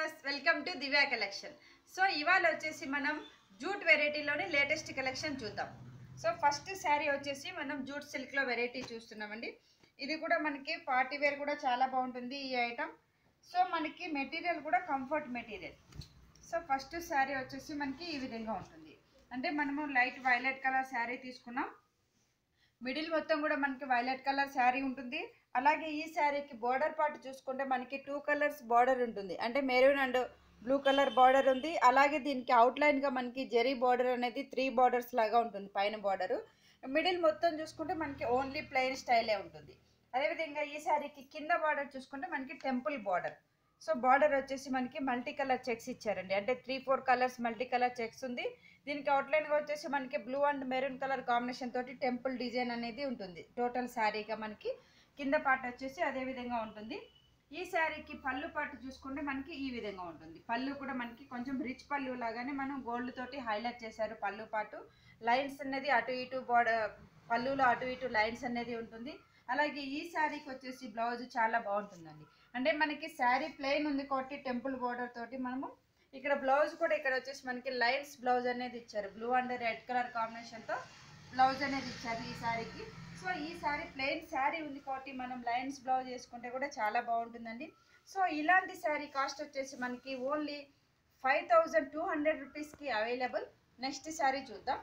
viewers welcome to Divya collection so ఇవాళ వచ్చేసి మనం జూట్ వెరైటీలోని లేటెస్ట్ కలెక్షన్ చూద్దాం సో ఫస్ట్ శారీ వచ్చేసి మనం జూట్ సిల్క్లో వెరైటీ చూస్తున్నామండి ఇది కూడా మనకి పార్టీ వేర్ కూడా చాలా బాగుంటుంది ఈ ఐటమ్ సో మనకి మెటీరియల్ కూడా comfort material so first sari వచ్చేసి మనకి ఈ విధంగా ఉంటుంది అంటే మనము లైట్ వైలెట్ కలర్ శారీ తీసుకున్నాం మిడిల్ మొత్తం కూడా మనకి వైలెట్ కలర్ శారీ ఉంటుంది అలాగే ఈ శారీకి బార్డర్ పార్ట్ చూసుకుంటే మనకి టూ కలర్స్ బార్డర్ ఉంటుంది అంటే maroon and blue colour border ఉంది అలాగే దీనికి అవుట్లైన్గా మనకి జెరీ బార్డర్ అనేది త్రీ బార్డర్స్ లాగా ఉంటుంది పైన బార్డరు మిడిల్ మొత్తం చూసుకుంటే మనకి ఓన్లీ ప్లెయిన్ స్టైలే ఉంటుంది అదేవిధంగా ఈ శారీకి కింద బార్డర్ చూసుకుంటే మనకి టెంపుల్ బార్డర్ సో బార్డర్ వచ్చేసి మనకి మల్టీ కలర్ చెక్స్ ఇచ్చారండి అంటే three four colours multi colour checks ఉంది దీనికి అవుట్లైన్గా వచ్చేసి మనకి blue and maroon colour combination తోటి టెంపుల్ డిజైన్ అనేది ఉంటుంది టోటల్ శారీగా మనకి కింద పార్ట్ వచ్చేసి అదే విధంగా ఉంటుంది ఈ శారీకి పళ్ళు పాటు చూసుకుంటే మనకి ఈ విధంగా ఉంటుంది పళ్ళు కూడా మనకి కొంచెం రిచ్ పళ్ళు లాగానే మనం గోల్డ్ తోటి హైలైట్ చేశారు పళ్ళు పాటు లైన్స్ అనేది అటు ఇటు బార్డర్ పళ్ళులో అటు ఇటు లైన్స్ అనేది ఉంటుంది అలాగే ఈ శారీకి వచ్చేసి బ్లౌజ్ చాలా బాగుంటుందండి అంటే మనకి శారీ ప్లెయిన్ ఉంది కాబట్టి టెంపుల్ బోర్డర్ తోటి మనము ఇక్కడ బ్లౌజ్ కూడా ఇక్కడ వచ్చేసి మనకి లైన్స్ బ్లౌజ్ అనేది ఇచ్చారు బ్లూ అండ్ రెడ్ కలర్ కాంబినేషన్తో బ్లౌజ్ అనేది ఇచ్చారు ఈ శారీకి సో ఈ శారీ ప్లెయిన్ శారీ ఉంది కాబట్టి మనం లైన్స్ బ్లౌజ్ వేసుకుంటే కూడా చాలా బాగుంటుందండి సో ఇలాంటి శారీ కాస్ట్ వచ్చేసి మనకి only five thousand two hundred రూపీస్కి అవైలబుల్ నెక్స్ట్ శారీ చూద్దాం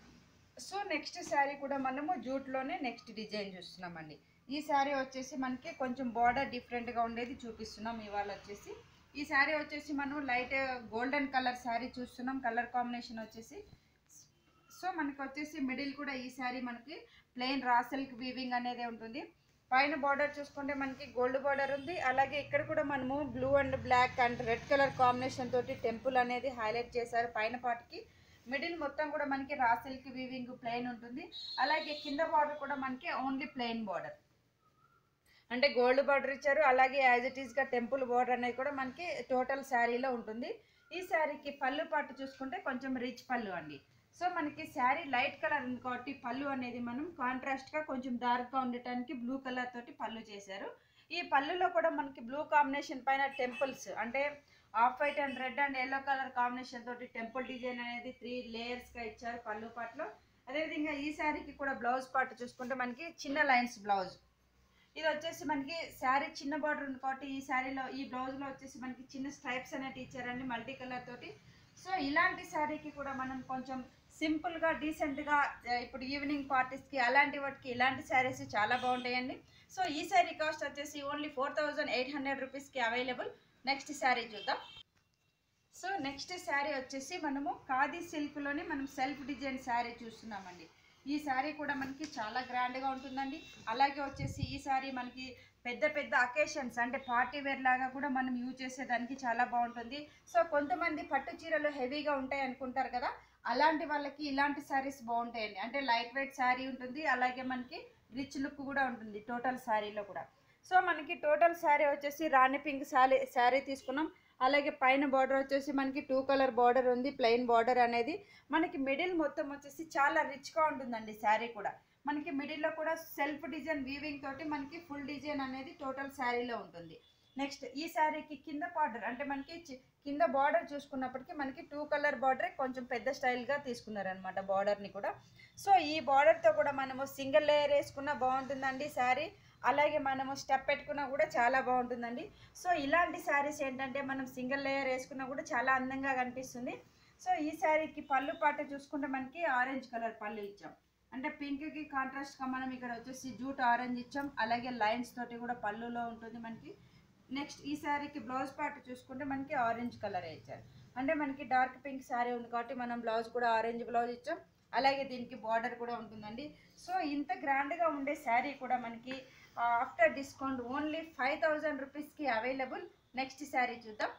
సో నెక్స్ట్ శారీ కూడా మనము జూట్లోనే నెక్స్ట్ డిజైన్ చూస్తున్నామండి ఈ శారీ వచ్చేసి మనకి కొంచెం బార్డర్ డిఫరెంట్గా ఉండేది చూపిస్తున్నాం ఇవాళ వచ్చేసి ఈ శారీ వచ్చేసి మనం లైట్ గోల్డెన్ కలర్ శారీ చూస్తున్నాం కలర్ కాంబినేషన్ వచ్చేసి సో మనకి వచ్చేసి మిడిల్ కూడా ఈ శారీ మనకి ప్లెయిన్ రా సిల్క్ వీవింగ్ అనేది ఉంటుంది పైన బార్డర్ చూసుకుంటే మనకి గోల్డ్ బార్డర్ ఉంది అలాగే ఇక్కడ కూడా మనము blue and black and red colour combination తోటి టెంపుల్ అనేది హైలైట్ చేశారు పైన పార్ట్కి మిడిల్ మొత్తం కూడా మనకి రా సిల్క్ వీవింగ్ ప్లెయిన్ ఉంటుంది అలాగే కింద బార్డర్ కూడా మనకి ఓన్లీ ప్లెయిన్ బార్డర్ అంటే గోల్డ్ బార్డర్ ఇచ్చారు అలాగే యాజ్ ఇట్ ఈస్గా టెంపుల్ బార్డర్ అనేది కూడా మనకి టోటల్ శారీలో ఉంటుంది ఈ శారీకి పళ్ళు పాటు చూసుకుంటే కొంచెం రిచ్ పళ్ళు అండి సో మనకి శారీ లైట్ కలర్ ఉంది కాబట్టి పళ్ళు అనేది మనం కాంట్రాస్ట్గా కొంచెం డార్క్గా ఉండటానికి బ్లూ కలర్ తోటి పళ్ళు చేశారు ఈ పళ్ళులో కూడా మనకి బ్లూ కాంబినేషన్ పైన టెంపుల్స్ అంటే off white and red and yellow colour combination తోటి టెంపుల్ డిజైన్ అనేది త్రీ లేయర్స్గా ఇచ్చారు పళ్ళు పాటలో అదేవిధంగా ఈ శారీకి కూడా బ్లౌజ్ పార్ట్ చూసుకుంటే మనకి చిన్న లైన్స్ బ్లౌజ్ ఇది వచ్చేసి మనకి శారీ చిన్న బార్డర్ ఉంది కాబట్టి ఈ శారీలో ఈ బ్లౌజ్లో వచ్చేసి మనకి చిన్న స్ట్రైప్స్ అనేవి ఇచ్చారండి మల్టీ కలర్ తోటి సో ఇలాంటి శారీకి కూడా మనం కొంచెం సింపుల్గా డీసెంట్గా ఇప్పుడు ఈవినింగ్ పార్టీస్కి అలాంటి వాటికి ఇలాంటి శారీస్ చాలా బాగుంటాయండి సో ఈ శారీ కాస్ట్ వచ్చేసి only four thousand eight hundred రూపీస్కి అవైలబుల్ నెక్స్ట్ శారీ చూద్దాం సో నెక్స్ట్ శారీ వచ్చేసి మనము ఖాదీ సిల్క్లోనే మనం సెల్ఫ్ డిజైన్ శారీ చూస్తున్నామండి ఈ శారీ కూడా మనకి చాలా గ్రాండ్గా ఉంటుందండి అలాగే వచ్చేసి ఈ శారీ మనకి పెద్ద పెద్ద అకేషన్స్ అంటే పార్టీ వేర్ లాగా కూడా మనం యూజ్ చేసేదానికి చాలా బాగుంటుంది సో కొంతమంది పట్టు చీరలు హెవీగా ఉంటాయి అనుకుంటారు కదా అలాంటి వాళ్ళకి ఇలాంటి శారీస్ బాగుంటాయండి అంటే లైట్ వెయిట్ శారీ ఉంటుంది అలాగే మనకి రిచ్ లుక్ కూడా ఉంటుంది టోటల్ శారీలో కూడా సో మనకి టోటల్ శారీ వచ్చేసి రాణి పింక్ శారీ శారీ తీసుకున్నాం అలాగే పైన బార్డర్ వచ్చేసి మనకి టూ కలర్ బార్డర్ ఉంది ప్లెయిన్ బార్డర్ అనేది మనకి మిడిల్ మొత్తం వచ్చేసి చాలా రిచ్గా ఉంటుందండి శారీ కూడా మనకి మిడిల్లో కూడా సెల్ఫ్ డిజైన్ వీవింగ్ తోటి మనకి ఫుల్ డిజైన్ అనేది టోటల్ శారీలో ఉంటుంది నెక్స్ట్ ఈ శారీకి కింద బార్డర్ అంటే మనకి చి- కింద బార్డర్ చూసుకున్నప్పటికీ మనకి టూ కలర్ బార్డర్ కొంచెం పెద్ద స్టైల్గా తీసుకున్నారనమాట బార్డర్ని కూడా సో ఈ బార్డర్తో కూడా మనము సింగిల్ లేయర్ వేసుకున్నా బాగుంటుందండి శారీ అలాగే మనము స్టెప్ పెట్టుకున్నా కూడా చాలా బాగుంటుందండి సో ఇలాంటి శారీస్ ఏంటంటే మనం సింగిల్ లేయర్ వేసుకున్నా కూడా చాలా అందంగా కనిపిస్తుంది సో ఈ శారీకి పళ్ళు పాట చూసుకుంటే మనకి ఆరెంజ్ కలర్ పళ్ళు ఇచ్చాం అంటే పింక్కి కాంట్రాస్ట్గా మనం ఇక్కడ వచ్చేసి జూట్ ఆరెంజ్ ఇచ్చాం అలాగే లైన్స్ తోటి కూడా పళ్ళులో ఉంటుంది మనకి నెక్స్ట్ ఈ శారీకి బ్లౌజ్ పార్ట్ చూసుకుంటే మనకి ఆరెంజ్ కలర్ ఇచ్చారు అంటే మనకి డార్క్ పింక్ శారీ ఉంది కాబట్టి మనం బ్లౌజ్ కూడా ఆరెంజ్ బ్లౌజ్ ఇచ్చాం అలాగే దీనికి బార్డర్ కూడా ఉంటుందండి సో ఇంత గ్రాండ్గా ఉండే శారీ కూడా మనకి after discount only five thousand రూపీస్కి అవైలబుల్ నెక్స్ట్ శారీ చూద్దాం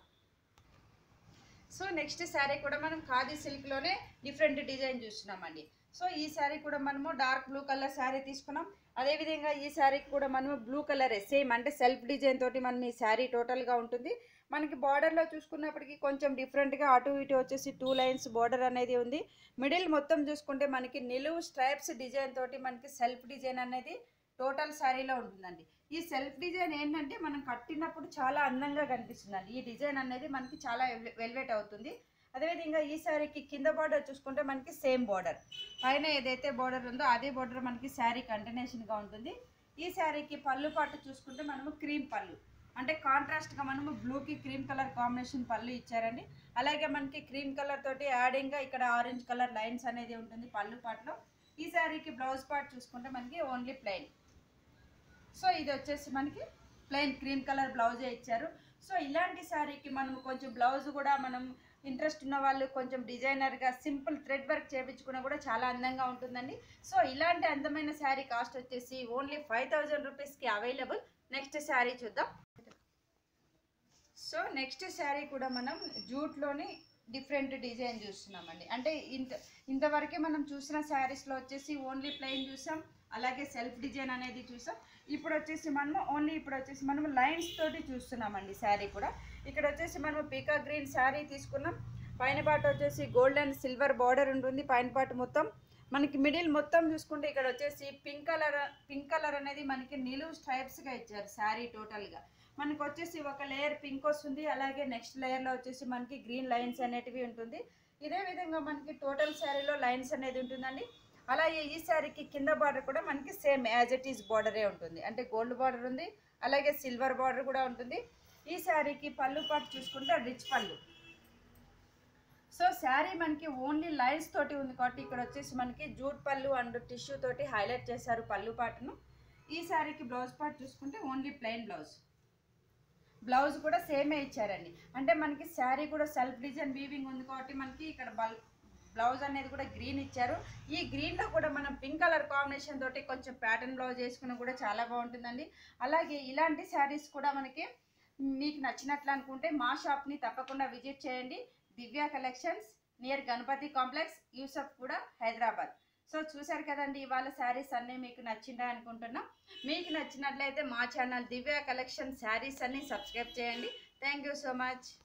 సో నెక్స్ట్ శారీ కూడా మనం ఖాదీ సిల్క్లోనే డిఫరెంట్ డిజైన్ చూస్తున్నామండి సో ఈ శారీ కూడా మనము డార్క్ బ్లూ కలర్ శారీ తీసుకున్నాం అదేవిధంగా ఈ శారీకి కూడా మనము బ్లూ కలరే సేమ్ అంటే సెల్ఫ్ డిజైన్ తోటి మనం ఈ శారీ టోటల్గా ఉంటుంది మనకి బార్డర్లో చూసుకున్నప్పటికీ కొంచెం డిఫరెంట్గా అటు ఇటు వచ్చేసి టూ లైన్స్ బార్డర్ అనేది ఉంది మిడిల్ మొత్తం చూసుకుంటే మనకి నిలువు స్ట్రైప్స్ డిజైన్ తోటి మనకి సెల్ఫ్ డిజైన్ అనేది టోటల్ శారీలో ఉంటుందండి ఈ సెల్ఫ్ డిజైన్ ఏంటంటే మనం కట్టినప్పుడు చాలా అందంగా కనిపిస్తుందండి ఈ డిజైన్ అనేది మనకి చాలా వెల్వెట్ అవుతుంది అదేవిధంగా ఈ శారీకి కింద బార్డర్ చూసుకుంటే మనకి సేమ్ బార్డర్ పైన ఏదైతే బార్డర్ ఉందో అదే బార్డర్ మనకి శారీ కంటిన్యూషన్గా ఉంటుంది ఈ శారీకి పళ్ళు పాటు చూసుకుంటే మనము క్రీమ్ పళ్ళు అంటే కాంట్రాస్ట్గా మనము బ్లూకి క్రీమ్ కలర్ కాంబినేషన్ పళ్ళు ఇచ్చారండి అలాగే మనకి క్రీమ్ కలర్ తోటి యాడింగ్గా ఇక్కడ ఆరెంజ్ కలర్ లైన్స్ అనేది ఉంటుంది పళ్ళు పాటలో ఈ శారీకి బ్లౌజ్ పార్ట్ చూసుకుంటే మనకి ఓన్లీ ప్లెయిన్ సో ఇది వచ్చేసి మనకి ప్లెయిన్ క్రీమ్ కలర్ బ్లౌజే ఇచ్చారు సో ఇలాంటి శారీకి మనం కొంచెం బ్లౌజ్ కూడా మనం ఇంట్రెస్ట్ ఉన్న వాళ్ళు కొంచెం డిజైనర్గా సింపుల్ థ్రెడ్ వర్క్ చేయించుకున్నా కూడా చాలా అందంగా ఉంటుందండి సో ఇలాంటి అందమైన శారీ కాస్ట్ వచ్చేసి ఓన్లీ ఫైవ్ థౌజండ్ రూపీస్కి అవైలబుల్ నెక్స్ట్ శారీ చూద్దాం సో నెక్స్ట్ శారీ కూడా మనం జూట్లోని డిఫరెంట్ డిజైన్ చూస్తున్నామండి అంటే ఇంత ఇంతవరకే మనం చూసిన శారీస్లో వచ్చేసి ఓన్లీ ప్లెయిన్ చూసాం అలాగే సెల్ఫ్ డిజైన్ అనేది చూసాం ఇప్పుడు వచ్చేసి మనము ఓన్లీ ఇప్పుడు వచ్చేసి మనం లైన్స్ తోటి చూస్తున్నామండి శారీ కూడా ఇక్కడ వచ్చేసి మనం పీకా గ్రీన్ శారీ తీసుకున్నాం పైన పాట వచ్చేసి గోల్డ్ అండ్ సిల్వర్ బార్డర్ ఉంటుంది పైన పాట మొత్తం మనకి మిడిల్ మొత్తం చూసుకుంటే ఇక్కడ వచ్చేసి పింక్ కలర్ పింక్ కలర్ అనేది మనకి నిలువు స్ట్రైప్స్గా ఇచ్చారు శారీ టోటల్గా మనకు వచ్చేసి ఒక లేయర్ పింక్ వస్తుంది అలాగే నెక్స్ట్ లేయర్లో వచ్చేసి మనకి గ్రీన్ లైన్స్ అనేటివి ఉంటుంది ఇదే విధంగా మనకి టోటల్ శారీలో లైన్స్ అనేది ఉంటుందండి అలాగే ఈ శారీకి కింద బార్డర్ కూడా మనకి సేమ్ యాజ్ ఇట్ ఈస్ బార్డరే ఉంటుంది అంటే గోల్డ్ బార్డర్ ఉంది అలాగే సిల్వర్ బార్డర్ కూడా ఉంటుంది ఈ శారీకి పళ్ళు పాటు చూసుకుంటే రిచ్ పళ్ళు సో శారీ మనకి ఓన్లీ లైన్స్ తోటి ఉంది కాబట్టి ఇక్కడ వచ్చేసి మనకి జూట్ పళ్ళు అండ్ టిష్యూ తోటి హైలైట్ చేశారు పళ్ళు పాటును ఈ శారీకి బ్లౌజ్ పార్ట్ చూసుకుంటే ఓన్లీ ప్లెయిన్ బ్లౌజ్ బ్లౌజ్ కూడా సేమే ఇచ్చారండి అంటే మనకి శారీ కూడా సెల్ఫ్ డిజైన్ వీవింగ్ ఉంది కాబట్టి మనకి ఇక్కడ బల్ బ్లౌజ్ అనేది కూడా గ్రీన్ ఇచ్చారు ఈ గ్రీన్లో కూడా మనం పింక్ కలర్ కాంబినేషన్ తోటి కొంచెం ప్యాటర్న్ బ్లౌజ్ వేసుకున్నా కూడా చాలా బాగుంటుందండి అలాగే ఇలాంటి శారీస్ కూడా మనకి మీకు నచ్చినట్లు అనుకుంటే మా షాప్ని తప్పకుండా విజిట్ చేయండి Divya collections near Ganapathi complex Yusufguda Hyderabad so చూశారు కదండి ఇవాళ శారీస్ అన్నీ మీకు నచ్చిందా అనుకుంటున్నా మీకు నచ్చినట్లయితే మా ఛానల్ దివ్య కలెక్షన్ శారీస్ అన్ని సబ్స్క్రైబ్ చేయండి థ్యాంక్ యూ సో మచ్